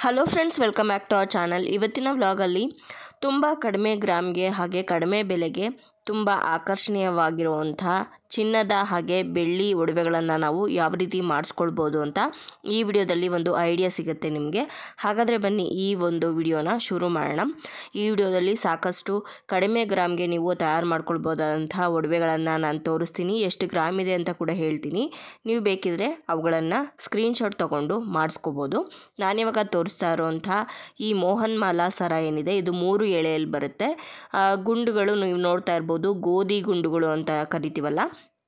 hello friends welcome back to our channel ಇವತ್ತಿನ ವ್ಲಾಗಲ್ಲಿ ತುಂಬ ಕಡಿಮೆ ಗ್ರಾಮ್ಗೆ ಹಾಗೆ ಕಡಿಮೆ ಬೆಲೆಗೆ ತುಂಬ ಆಕರ್ಷಣೀಯವಾಗಿರುವಂಥ ಚಿನ್ನದ ಹಾಗೆ ಬೆಳ್ಳಿ ಒಡವೆಗಳನ್ನು ನಾವು ಯಾವ ರೀತಿ ಮಾಡಿಸ್ಕೊಳ್ಬೋದು ಅಂತ ಈ ವಿಡಿಯೋದಲ್ಲಿ ಒಂದು ಐಡಿಯಾ ಸಿಗುತ್ತೆ ನಿಮಗೆ ಹಾಗಾದರೆ ಬನ್ನಿ ಈ ಒಂದು ವಿಡಿಯೋನ ಶುರು ಮಾಡೋಣ ಈ ವಿಡಿಯೋದಲ್ಲಿ ಸಾಕಷ್ಟು ಕಡಿಮೆ ಗ್ರಾಮ್ಗೆ ನೀವು ತಯಾರು ಮಾಡ್ಕೊಳ್ಬೋದಂಥ ಒಡವೆಗಳನ್ನು ನಾನು ತೋರಿಸ್ತೀನಿ ಎಷ್ಟು ಗ್ರಾಮ್ ಇದೆ ಅಂತ ಕೂಡ ಹೇಳ್ತೀನಿ ನೀವು ಬೇಕಿದ್ರೆ ಅವುಗಳನ್ನು ಸ್ಕ್ರೀನ್ಶಾಟ್ ತೊಗೊಂಡು ಮಾಡಿಸ್ಕೋಬೋದು ನಾನಿವಾಗ ತೋರಿಸ್ತಾ ಇರೋವಂಥ ಈ ಮೋಹನ್ ಮಾಲಾ ಸರ ಏನಿದೆ ಇದು ಮೂರು ಎಳೆಯಲ್ಲಿ ಬರುತ್ತೆ ಆ, ಗುಂಡುಗಳು ನೀವು ನೋಡ್ತಾ ಇರ್ಬೋದು ಗೋಧಿ ಗುಂಡುಗಳು ಅಂತ ಕರಿತೀವಲ್ಲ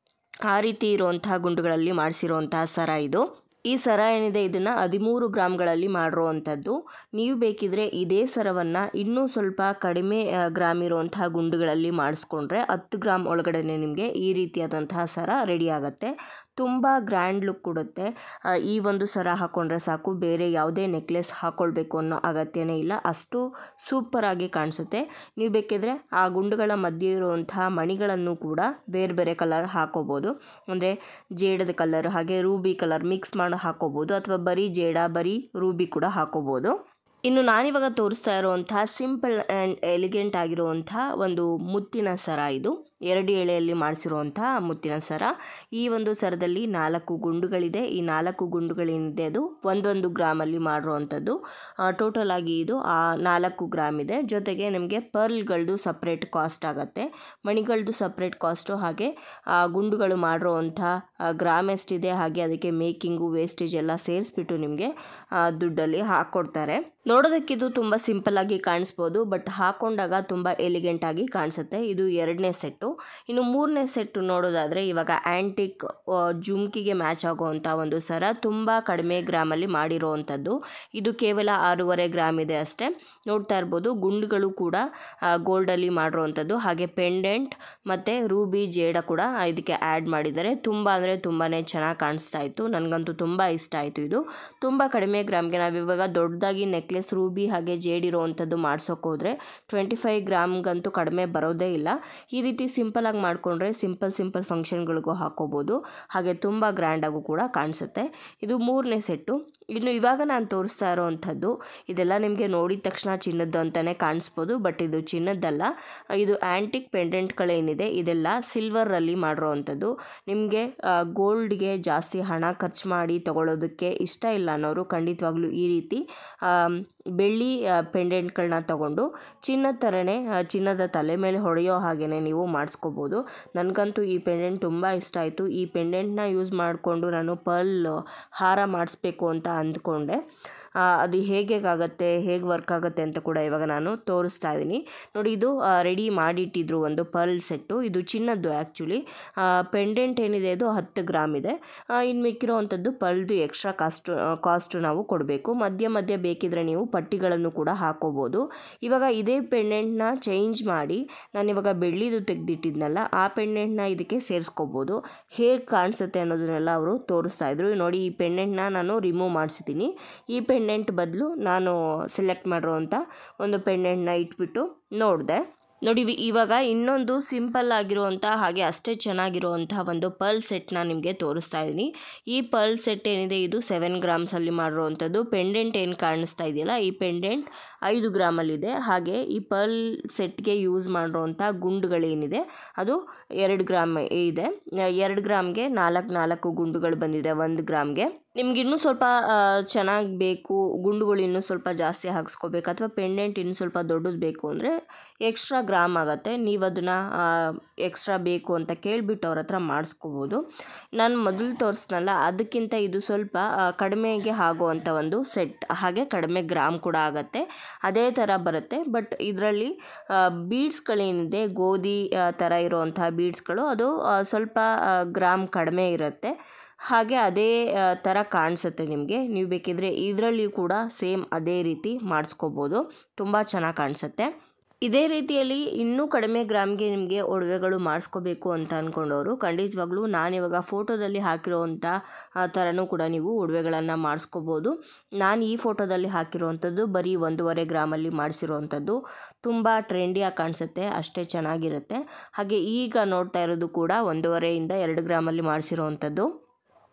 ಆ ರೀತಿ ಇರುವಂತಹ ಗುಂಡುಗಳಲ್ಲಿ ಮಾಡಿಸಿರುವಂತಹ ಸರ ಇದು ಈ ಸರ ಏನಿದೆ ಇದನ್ನು ಹದಿಮೂರು ಗ್ರಾಮ್ಗಳಲ್ಲಿ ಮಾಡಿರುವಂಥದ್ದು ನೀವು ಬೇಕಿದ್ರೆ ಇದೇ ಸರವನ್ನು ಇನ್ನೂ ಸ್ವಲ್ಪ ಕಡಿಮೆ ಆ, ಗ್ರಾಮ್ ಇರುವಂತಹ ಗುಂಡುಗಳಲ್ಲಿ ಮಾಡಿಸ್ಕೊಂಡ್ರೆ ಹತ್ತು ಗ್ರಾಮ್ ಒಳಗಡೆ ನಿಮಗೆ ಈ ರೀತಿಯಾದಂತಹ ಸರ ರೆಡಿ ಆಗುತ್ತೆ ತುಂಬ ಗ್ರ್ಯಾಂಡ್ ಲುಕ್ ಕೊಡುತ್ತೆ ಆ, ಈ ಒಂದು ಸರ ಹಾಕ್ಕೊಂಡ್ರೆ ಸಾಕು ಬೇರೆ ಯಾವುದೇ ನೆಕ್ಲೆಸ್ ಹಾಕ್ಕೊಳ್ಬೇಕು ಅನ್ನೋ ಅಗತ್ಯನೇ ಇಲ್ಲ ಅಷ್ಟು ಸೂಪರಾಗಿ ಕಾಣಿಸುತ್ತೆ ನೀವು ಬೇಕಿದ್ರೆ ಆ ಗುಂಡುಗಳ ಮಧ್ಯೆ ಇರುವಂತಹ ಮಣಿಗಳನ್ನು ಕೂಡ ಬೇರೆ ಬೇರೆ ಕಲರ್ ಹಾಕೋಬೋದು ಅಂದರೆ ಜೇಡದ ಕಲರ್ ಹಾಗೆ ರೂಬಿ ಕಲರ್ ಮಿಕ್ಸ್ ಮಾಡಿ ಹಾಕೋಬೋದು ಅಥವಾ ಬರೀ ಜೇಡ ಬರೀ ರೂಬಿ ಕೂಡ ಹಾಕೋಬೋದು ಇನ್ನು ನಾನಿವಾಗ ತೋರಿಸ್ತಾ ಇರುವಂತಹ ಸಿಂಪಲ್ ಆ್ಯಂಡ್ ಎಲಿಗೆಂಟ್ ಆಗಿರುವಂಥ ಒಂದು ಮುತ್ತಿನ ಸರ ಇದು ಎರಡು ಎಳೆಯಲ್ಲಿ ಮಾಡಿಸಿರುವಂಥ ಮುತ್ತಿನ ಸರ ಈ ಒಂದು ಸರದಲ್ಲಿ ನಾಲ್ಕು ಗುಂಡುಗಳಿದೆ ಈ ನಾಲ್ಕು ಗುಂಡುಗಳೇನಿದೆ ಅದು ಒಂದೊಂದು ಗ್ರಾಮಲ್ಲಿ ಮಾಡಿರುವಂಥದ್ದು ಟೋಟಲ್ ಆಗಿ ಇದು ಆ ನಾಲ್ಕು ಗ್ರಾಮ್ ಇದೆ ಜೊತೆಗೆ ನಿಮಗೆ ಪರ್ಲ್ಗಳದ್ದು ಸಪ್ರೇಟ್ ಕಾಸ್ಟ್ ಆಗುತ್ತೆ ಮಣಿಗಳದ್ದು ಸಪ್ರೇಟ್ ಕಾಸ್ಟು ಹಾಗೆ ಆ ಗುಂಡುಗಳು ಮಾಡಿರುವಂಥ ಗ್ರಾಮ್ ಎಷ್ಟಿದೆ ಹಾಗೆ ಅದಕ್ಕೆ ಮೇಕಿಂಗು ವೇಸ್ಟೇಜ್ ಎಲ್ಲ ಸೇರಿಸ್ಬಿಟ್ಟು ನಿಮಗೆ ದುಡ್ಡಲ್ಲಿ ಹಾಕ್ಕೊಡ್ತಾರೆ ನೋಡೋದಕ್ಕಿದು ತುಂಬ ಸಿಂಪಲ್ ಆಗಿ ಕಾಣಿಸ್ಬೋದು ಬಟ್ ಹಾಕೊಂಡಾಗ ತುಂಬ ಎಲಿಗೆಂಟ್ ಆಗಿ ಕಾಣಿಸುತ್ತೆ ಇದು ಎರಡನೇ ಸೆಟ್ಟು ಇನ್ನು ಮೂರನೇ ಸೆಟ್ಟು ನೋಡೋದಾದರೆ ಇವಾಗ ಆ್ಯಂಟಿಕ್ ಜುಮ್ಕಿಗೆ ಮ್ಯಾಚ್ ಆಗುವಂಥ ಒಂದು ಸರ ತುಂಬ ಕಡಿಮೆ ಗ್ರಾಮಲ್ಲಿ ಮಾಡಿರೋವಂಥದ್ದು ಇದು ಕೇವಲ ಆರೂವರೆ ಗ್ರಾಮ್ ಇದೆ ಅಷ್ಟೇ ನೋಡ್ತಾ ಇರ್ಬೋದು ಗುಂಡುಗಳು ಕೂಡ ಗೋಲ್ಡಲ್ಲಿ ಮಾಡಿರೋವಂಥದ್ದು ಹಾಗೆ ಪೆಂಡೆಂಟ್ ಮತ್ತು ರೂಬಿ ಜೇಡ ಕೂಡ ಇದಕ್ಕೆ ಆ್ಯಡ್ ಮಾಡಿದ್ದಾರೆ ತುಂಬ ಅಂದರೆ ತುಂಬಾ ಚೆನ್ನಾಗಿ ಕಾಣಿಸ್ತಾ ಇತ್ತು ನನಗಂತೂ ತುಂಬ ಇಷ್ಟ ಆಯಿತು ಇದು ತುಂಬ ಕಡಿಮೆ ಗ್ರಾಮ್ಗೆ ನಾವು ಇವಾಗ ದೊಡ್ಡದಾಗಿ ನೆಕ್ಲೆಸ್ ರೂಬಿ ಹಾಗೆ ಜೇಡಿರೋವಂಥದ್ದು ಮಾಡ್ಸೋಕೆ ಹೋದರೆ ಟ್ವೆಂಟಿ ಫೈವ್ ಗ್ರಾಮ್ಗಂತೂ ಕಡಿಮೆ ಬರೋದೇ ಇಲ್ಲ ಈ ರೀತಿ ಸಿಂಪಲಾಗಿ ಮಾಡಿಕೊಂಡ್ರೆ ಸಿಂಪಲ್ ಸಿಂಪಲ್ ಫಂಕ್ಷನ್ಗಳಿಗೂ ಹಾಕೋಬೋದು ಹಾಗೆ ತುಂಬ ಗ್ರ್ಯಾಂಡಾಗೂ ಕೂಡ ಕಾಣಿಸುತ್ತೆ ಇದು ಮೂರನೇ ಸೆಟ್ಟು ಇನ್ನು ಇವಾಗ ನಾನು ತೋರಿಸ್ತಾ ಇರೋವಂಥದ್ದು ಇದೆಲ್ಲ ನಿಮಗೆ ನೋಡಿದ ತಕ್ಷಣ ಚಿನ್ನದ್ದು ಅಂತಲೇ ಕಾಣಿಸ್ಬೋದು ಬಟ್ ಇದು ಚಿನ್ನದ್ದಲ್ಲ ಇದು ಆ್ಯಂಟಿಕ್ ಪೆಂಡೆಂಟ್ಗಳೇನಿದೆ ಇದೆಲ್ಲ ಸಿಲ್ವರಲ್ಲಿ ಮಾಡಿರೋವಂಥದ್ದು ನಿಮಗೆ ಗೋಲ್ಡ್ಗೆ ಜಾಸ್ತಿ ಹಣ ಖರ್ಚು ಮಾಡಿ ತಗೊಳ್ಳೋದಕ್ಕೆ ಇಷ್ಟ ಇಲ್ಲ ಅನ್ನೋರು ಖಂಡಿತವಾಗ್ಲೂ ಈ ರೀತಿ ಆಮ್, ಬೆಳ್ಳಿ ಪೆಂಡೆಂಟ್ಗಳನ್ನ ತಗೊಂಡು ಚಿನ್ನದ ಥರನೇ ಆ, ಚಿನ್ನದ ತಲೆ ಮೇಲೆ ಹೊಡೆಯೋ ಹಾಗೆಯೇ ನೀವು ಮಾಡಿಸ್ಕೋಬೋದು ನನಗಂತೂ ಈ ಪೆಂಡೆಂಟ್ ತುಂಬ ಇಷ್ಟ ಆಯಿತು ಈ ಪೆಂಡೆಂಟ್ನ ಯೂಸ್ ಮಾಡಿಕೊಂಡು ನಾನು ಪರ್ಲ್ ಹಾರ ಮಾಡಿಸ್ಬೇಕು ಅಂತ ಅಂದ್ಕೊಂಡೆ ಆ, ಅದು ಹೇಗೆ ಆಗುತ್ತೆ ಹೇಗೆ ವರ್ಕ್ ಆಗುತ್ತೆ ಅಂತ ಕೂಡ ಇವಾಗ ನಾನು ತೋರಿಸ್ತಾ ಇದ್ದೀನಿ ನೋಡಿ ಇದು ರೆಡಿ ಮಾಡಿಟ್ಟಿದ್ರು ಒಂದು ಪರ್ಲ್ ಸೆಟ್ಟು ಇದು ಚಿನ್ನದ್ದು ಆ್ಯಕ್ಚುಲಿ ಪೆಂಡೆಂಟ್ ಏನಿದೆ ಇದು ಹತ್ತು ಗ್ರಾಮ್ ಇದೆ ಇನ್ನು ಮಿಕ್ಕಿರೋವಂಥದ್ದು ಪರ್ಲ್ದು ಎಕ್ಸ್ಟ್ರಾ ಕಾಸ್ಟು ಕಾಸ್ಟು ನಾವು ಕೊಡಬೇಕು ಮಧ್ಯ ಮಧ್ಯ ಬೇಕಿದ್ರೆ ನೀವು ಪಟ್ಟಿಗಳನ್ನು ಕೂಡ ಹಾಕೋಬೋದು ಇವಾಗ ಇದೇ ಪೆಂಡೆಂಟ್ನ ಚೇಂಜ್ ಮಾಡಿ ನಾನು ಇವಾಗ ಬೆಳ್ಳಿದು ತೆಗೆದಿಟ್ಟಿದ್ನಲ್ಲ ಆ ಪೆಂಡೆಂಟ್ನ ಇದಕ್ಕೆ ಸೇರಿಸ್ಕೋಬೋದು ಹೇಗೆ ಕಾಣಿಸುತ್ತೆ ಅನ್ನೋದನ್ನೆಲ್ಲ ಅವರು ತೋರಿಸ್ತಾ ಇದ್ರು ನೋಡಿ ಈ ಪೆಂಡೆಂಟ್ನ ನಾನು ರಿಮೂವ್ ಮಾಡಿಸಿದ್ದೀನಿ ಈ ಪೆಂಡೆಂಟ್ ಬದಲು ನಾನು ಸೆಲೆಕ್ಟ್ ಮಾಡಿರೋವಂಥ ಒಂದು ಪೆಂಡೆಂಟ್ನ ಇಟ್ಬಿಟ್ಟು ನೋಡಿದೆ ನೋಡಿ ಇವ್- ಇವಾಗ ಇನ್ನೊಂದು ಸಿಂಪಲ್ ಆಗಿರುವಂಥ ಹಾಗೆ ಅಷ್ಟೇ ಚೆನ್ನಾಗಿರುವಂಥ ಒಂದು ಪರ್ಲ್ ಸೆಟ್ನ ನಿಮಗೆ ತೋರಿಸ್ತಾ ಇದ್ದೀನಿ ಈ ಪರ್ಲ್ ಸೆಟ್ ಏನಿದೆ ಇದು ಸೆವೆನ್ ಗ್ರಾಮ್ಸಲ್ಲಿ ಮಾಡಿರುವಂಥದ್ದು ಪೆಂಡೆಂಟ್ ಏನು ಕಾಣಿಸ್ತಾ ಇದೆಯಲ್ಲ ಈ ಪೆಂಡೆಂಟ್ ಐದು ಗ್ರಾಮಲ್ಲಿದೆ ಹಾಗೆ ಈ ಪರ್ಲ್ ಸೆಟ್ಗೆ ಯೂಸ್ ಮಾಡಿರೋವಂಥ ಗುಂಡುಗಳೇನಿದೆ ಅದು ಎರಡು ಗ್ರಾಮ್ ಇದೆ ಎರಡು ಗ್ರಾಮ್ಗೆ ನಾಲ್ಕು ನಾಲ್ಕು ಗುಂಡುಗಳು ಬಂದಿದೆ ಒಂದು ಗ್ರಾಮ್ಗೆ ನಿಮ್ಗೆ ಇನ್ನೂ ಸ್ವಲ್ಪ ಚೆನ್ನಾಗಿ ಬೇಕು ಗುಂಡುಗಳು ಇನ್ನೂ ಸ್ವಲ್ಪ ಜಾಸ್ತಿ ಹಾಕ್ಸ್ಕೋಬೇಕು ಅಥವಾ ಪೆಂಡೆಂಟ್ ಇನ್ನೂ ಸ್ವಲ್ಪ ದೊಡ್ಡದು ಬೇಕು ಅಂದರೆ ಎಕ್ಸ್ಟ್ರಾ ಗ್ರಾಮ್ ಆಗುತ್ತೆ ನೀವು ಅದನ್ನು ಎಕ್ಸ್ಟ್ರಾ ಬೇಕು ಅಂತ ಕೇಳಿಬಿಟ್ಟು ಅವ್ರ ಹತ್ರ ಮಾಡಿಸ್ಕೋಬೋದು ನಾನು ಮೊದಲು ತೋರಿಸ್ನಲ್ಲ ಅದಕ್ಕಿಂತ ಇದು ಸ್ವಲ್ಪ ಆ, ಕಡಿಮೆಗೆ ಆಗುವಂಥ ಒಂದು ಸೆಟ್ ಹಾಗೆ ಕಡಿಮೆ ಗ್ರಾಮ್ ಕೂಡ ಆಗುತ್ತೆ ಅದೇ ಥರ ಬರುತ್ತೆ ಬಟ್ ಇದರಲ್ಲಿ ಬೀಡ್ಸ್ಗಳೇನಿದೆ ಗೋಧಿ ಆ, ಥರ ಇರುವಂಥ ಬೀಡ್ಸ್ಗಳು ಅದು ಆ, ಸ್ವಲ್ಪ ಆ, ಗ್ರಾಮ್ ಕಡಿಮೆ ಇರುತ್ತೆ ಹಾಗೆ ಅದೇ ಆ, ಥರ ಕಾಣಿಸುತ್ತೆ ನಿಮಗೆ ನೀವು ಬೇಕಿದ್ರೆ ಇದರಲ್ಲಿಯೂ ಕೂಡ ಸೇಮ್ ಅದೇ ರೀತಿ ಮಾಡಿಸ್ಕೋಬೋದು ತುಂಬ ಚೆನ್ನಾಗಿ ಕಾಣಿಸುತ್ತೆ ಇದೇ ರೀತಿಯಲ್ಲಿ ಇನ್ನೂ ಕಡಿಮೆ ಗ್ರಾಮ್ಗೆ ನಿಮಗೆ ಒಡವೆಗಳು ಮಾಡಿಸ್ಕೋಬೇಕು ಅಂತ ಅಂದ್ಕೊಂಡವರು ಖಂಡಿತವಾಗ್ಲೂ ನಾನಿವಾಗ ಫೋಟೋದಲ್ಲಿ ಹಾಕಿರೋವಂಥ ಆ ಥರನೂ ಕೂಡ ನೀವು ಒಡವೆಗಳನ್ನು ಮಾಡಿಸ್ಕೋಬೋದು ನಾನು ಈ ಫೋಟೋದಲ್ಲಿ ಹಾಕಿರೋವಂಥದ್ದು ಬರೀ ಒಂದೂವರೆ ಗ್ರಾಮಲ್ಲಿ ಮಾಡಿಸಿರೋವಂಥದ್ದು ತುಂಬ ಟ್ರೆಂಡಿಯಾಗಿ ಕಾಣಿಸುತ್ತೆ ಅಷ್ಟೇ ಚೆನ್ನಾಗಿರುತ್ತೆ ಹಾಗೆ ಈಗ ನೋಡ್ತಾ ಇರೋದು ಕೂಡ ಒಂದೂವರೆಯಿಂದ ಎರಡು ಗ್ರಾಮಲ್ಲಿ ಮಾಡಿಸಿರೋವಂಥದ್ದು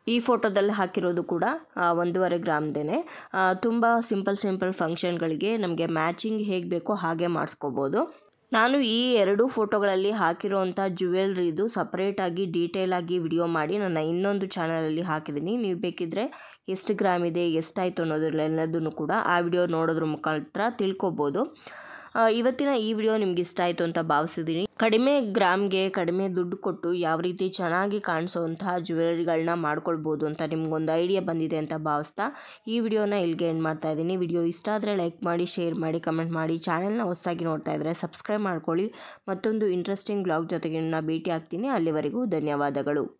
ಈ ಫೋಟೋದಲ್ಲಿ ಹಾಕಿರೋದು ಕೂಡ ಆ, ಒಂದೂವರೆ ಗ್ರಾಮ್ದೇನೆ ತುಂಬ ಸಿಂಪಲ್ ಸಿಂಪಲ್ ಫಂಕ್ಷನ್ಗಳಿಗೆ ನಮಗೆ ಮ್ಯಾಚಿಂಗ್ ಹೇಗೆ ಬೇಕೋ ಹಾಗೆ ಮಾಡಿಸ್ಕೋಬೋದು ನಾನು ಈ ಎರಡು ಫೋಟೋಗಳಲ್ಲಿ ಹಾಕಿರೋವಂಥ ಜ್ಯುವೆಲ್ರಿದು ಸಪ್ರೇಟಾಗಿ ಡೀಟೇಲಾಗಿ ವಿಡಿಯೋ ಮಾಡಿ ನನ್ನ ಇನ್ನೊಂದು ಚಾನಲಲ್ಲಿ ಹಾಕಿದ್ದೀನಿ ನೀವು ಬೇಕಿದ್ದರೆ ಎಷ್ಟು ಗ್ರಾಮ್ ಇದೆ ಎಷ್ಟಾಯಿತು ಅನ್ನೋದ್ರೆಲ್ಲದನ್ನು ಕೂಡ ಆ ವಿಡಿಯೋ ನೋಡೋದ್ರ ಮುಖಾಂತರ ತಿಳ್ಕೊಬೋದು ಆ, ಇವತ್ತಿನ ಈ ವಿಡಿಯೋ ನಿಮ್ಗೆ ಇಷ್ಟ ಆಯಿತು ಅಂತ ಭಾವಿಸಿದ್ದೀನಿ ಕಡಿಮೆ ಗ್ರಾಮ್ಗೆ ಕಡಿಮೆ ದುಡ್ಡು ಕೊಟ್ಟು ಯಾವ ರೀತಿ ಚೆನ್ನಾಗಿ ಕಾಣಿಸೋವಂತಹ ಜ್ಯುವೆಲರಿಗಳನ್ನ ಮಾಡ್ಕೊಳ್ಬೋದು ಅಂತ ನಿಮ್ಗೊಂದು ಐಡಿಯಾ ಬಂದಿದೆ ಅಂತ ಭಾವಿಸ್ತಾ ಈ ವಿಡಿಯೋನ ಇಲ್ಲಿಗೆ ಎಂಡ್ ಮಾಡ್ತಾ ಇದ್ದೀನಿ ವಿಡಿಯೋ ಇಷ್ಟ ಆದರೆ ಲೈಕ್ ಮಾಡಿ ಶೇರ್ ಮಾಡಿ ಕಮೆಂಟ್ ಮಾಡಿ ಚಾನಲ್ನ ಹೊಸದಾಗಿ ನೋಡ್ತಾ ಇದ್ದರೆ ಸಬ್ಸ್ಕ್ರೈಬ್ ಮಾಡ್ಕೊಳ್ಳಿ ಮತ್ತೊಂದು ಇಂಟ್ರೆಸ್ಟಿಂಗ್ ಬ್ಲಾಗ್ ಜೊತೆಗೆ ನಾನು ಭೇಟಿ ಆಗ್ತೀನಿ ಅಲ್ಲಿವರೆಗೂ ಧನ್ಯವಾದಗಳು